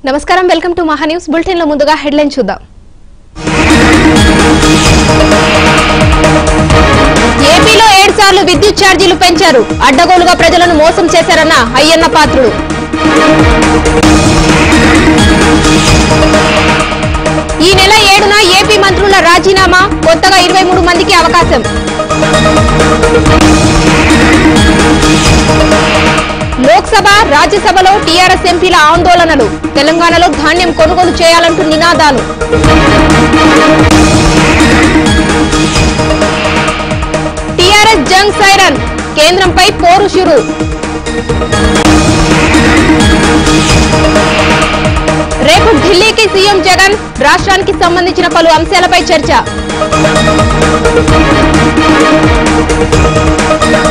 నమస్కారం welcome to Maha news bulletin లో ముందుగా హెడ్లైన్ చూద్దాం ఏపీలో ఏడు సార్లు విద్యుత్ ఛార్జీలు పెంచారు అడ్డగోలుగా ప్రజలను మోసం చేశారన్న అయ్యన్న పాత్రుడు ఈ నెల ఏడున ఏపీ మంత్రుల రాజీనామా కొత్తగా ఇరవై మూడు మందికి అవకాశం లోక్సభ రాజ్యసభలో టీఆర్ఎస్ ఎంపీల ఆందోళనలు తెలంగాణలో ధాన్యం కొనుగోలు చేయాలంటూ నినాదాలు టీఆర్ఎస్ జంగ్ సైరన్ కేంద్రంపై పోరు షురు రేపు ఢిల్లీకి సీఎం జగన్ రాష్ట్రానికి సంబంధించిన పలు అంశాలపై చర్చ